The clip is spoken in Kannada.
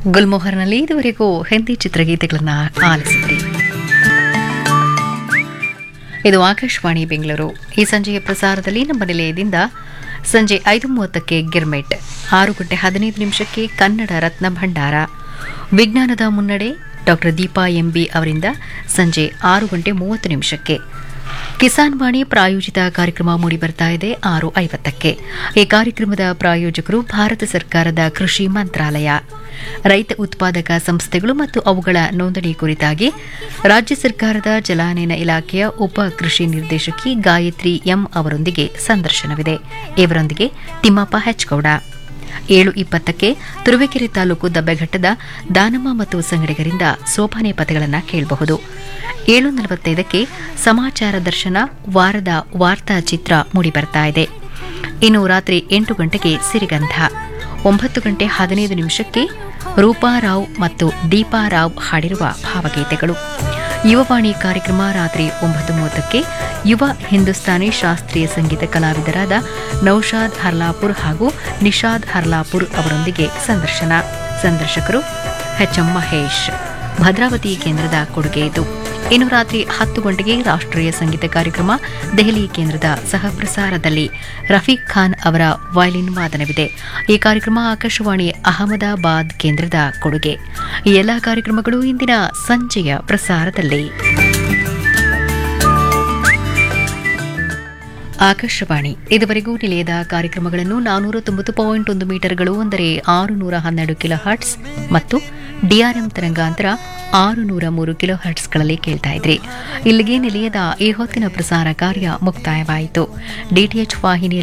ಗುಲ್ಮೋಹರ್ನಲ್ಲಿ ಇದುವರೆಗೂ ಹಿಂದಿ ಚಿತ್ರಗೀತೆಗಳನ್ನು ಆಲಿಸಿದ್ರಿ ಇದು ಆಕಾಶವಾಣಿ ಬೆಂಗಳೂರು ಈ ಸಂಜೆಯ ಪ್ರಸಾರದಲ್ಲಿ ನಮ್ಮ ನಿಲಯದಿಂದ ಸಂಜೆ ಐದು ಮೂವತ್ತಕ್ಕೆ ಗಿರ್ಮೆಟ್ ಆರು ಗಂಟೆ ಹದಿನೈದು ನಿಮಿಷಕ್ಕೆ ಕನ್ನಡ ರತ್ನ ಭಂಡಾರ ವಿಜ್ಞಾನದ ಮುನ್ನಡೆ ಡಾಕ್ಟರ್ ದೀಪಾ ಎಂಬಿ ಅವರಿಂದ ಸಂಜೆ ಆರು ಗಂಟೆ ಮೂವತ್ತು ನಿಮಿಷಕ್ಕೆ ಕಿಸಾನ್ ವಾಣಿ ಪ್ರಾಯೋಜಿತ ಕಾರ್ಯಕ್ರಮ ಮೂಡಿಬರ್ತಾ ಇದೆ ಆರು ಐವತ್ತಕ್ಕೆ ಈ ಕಾರ್ಯಕ್ರಮದ ಪ್ರಾಯೋಜಕರು ಭಾರತ ಸರ್ಕಾರದ ಕೃಷಿ ಮಂತ್ರಾಲಯ ರೈತ ಉತ್ಪಾದಕ ಸಂಸ್ಥೆಗಳು ಮತ್ತು ಅವುಗಳ ನೋಂದಣಿ ಕುರಿತಾಗಿ ರಾಜ್ಯ ಸರ್ಕಾರದ ಜಲಾನಯನ ಇಲಾಖೆಯ ಉಪ ಕೃಷಿ ನಿರ್ದೇಶಕಿ ಗಾಯತ್ರಿ ಎಂ ಅವರೊಂದಿಗೆ ಸಂದರ್ಶನವಿದೆ ಇವರೊಂದಿಗೆ ತಿಮ್ಮಪ್ಪ ಹೆಚ್ಗೌಡ ಏಳು ಇಪ್ಪತ್ತಕ್ಕೆ ತುರುವೇಕೆರೆ ತಾಲೂಕು ದಬ್ಬೆಘಟ್ಟದ ದಾನಮ್ಮ ಮತ್ತು ಸಂಗಡಿಗರಿಂದ ಸೋಪಾನೆ ಪದಗಳನ್ನು ಕೇಳಬಹುದು ಏಳು ನಲವತ್ತೈದಕ್ಕೆ ಸಮಾಚಾರ ದರ್ಶನ ವಾರದ ವಾರ್ತಾ ಚಿತ್ರ ಮೂಡಿಬರ್ತಾ ಇದೆ ಇನ್ನು ರಾತ್ರಿ ಎಂಟು ಗಂಟೆಗೆ ಸಿರಿಗಂಧ ಒಂಬತ್ತು ಗಂಟೆ ಹದಿನೈದು ನಿಮಿಷಕ್ಕೆ ರೂಪಾರಾವ್ ಮತ್ತು ದೀಪಾರಾವ್ ಹಾಡಿರುವ ಭಾವಗೀತೆಗಳು ಯುವವಾಣಿ ಕಾರ್ಯಕ್ರಮ ರಾತ್ರಿ ಒಂಬತ್ತು ಮೂವತ್ತಕ್ಕೆ ಯುವ ಹಿಂದೂಸ್ತಾನಿ ಶಾಸ್ತ್ರೀಯ ಸಂಗೀತ ಕಲಾವಿದರಾದ ನೌಶಾದ್ ಹರ್ಲಾಪುರ್ ಹಾಗೂ ನಿಷಾದ್ ಹರ್ಲಾಪುರ್ ಅವರೊಂದಿಗೆ ಸಂದರ್ಶನ ಸಂದರ್ಶಕರು ಎಚ್ಎಂ ಮಹೇಶ್ ಭದ್ರಾವತಿ ಕೇಂದ್ರದ ಕೊಡುಗೆ ಇದು ಇನ್ನು ರಾತ್ರಿ ಹತ್ತು ಗಂಟೆಗೆ ರಾಷ್ಟ್ರೀಯ ಸಂಗೀತ ಕಾರ್ಯಕ್ರಮ ದೆಹಲಿ ಕೇಂದ್ರದ ಸಹ ಪ್ರಸಾರದಲ್ಲಿ ರಫೀಕ್ ಖಾನ್ ಅವರ ವಯಲಿನ್ ವಾದನವಿದೆ ಈ ಕಾರ್ಯಕ್ರಮ ಆಕಾಶವಾಣಿ ಅಹಮದಾಬಾದ್ ಕೇಂದ್ರದ ಕೊಡುಗೆ ಈ ಎಲ್ಲಾ ಕಾರ್ಯಕ್ರಮಗಳು ಇಂದಿನ ಸಂಜೆಯ ಪ್ರಸಾರದಲ್ಲಿ ಆಕಾಶವಾಣಿ ಇದುವರೆಗೂ ನಿಲಯದ ಕಾರ್ಯಕ್ರಮಗಳನ್ನು ನಾನೂರ ತೊಂಬತ್ತು ಪಾಯಿಂಟ್ ಒಂದು ಮೀಟರ್ಗಳು ಅಂದರೆ ಆರು ನೂರ ಹನ್ನೆರಡು ಕಿಲೋ ಹರ್ಟ್ಸ್ ಮತ್ತು ಡಿಆರ್ಎಂ ತರಂಗಾಂತರ ಆರು ನೂರ ಮೂರು ಕಿಲೋ ಹರ್ಟ್ಸ್ಗಳಲ್ಲಿ ಕೇಳ್ತಾ ಇದ್ರಿ ಇಲ್ಲಿಗೆ ನಿಲಯದ ಈ ಹೊತ್ತಿನ ಪ್ರಸಾರ ಕಾರ್ಯ ಮುಕ್ತಾಯವಾಯಿತು ಡಿಟಿಎಚ್ ವಾಹಿನಿ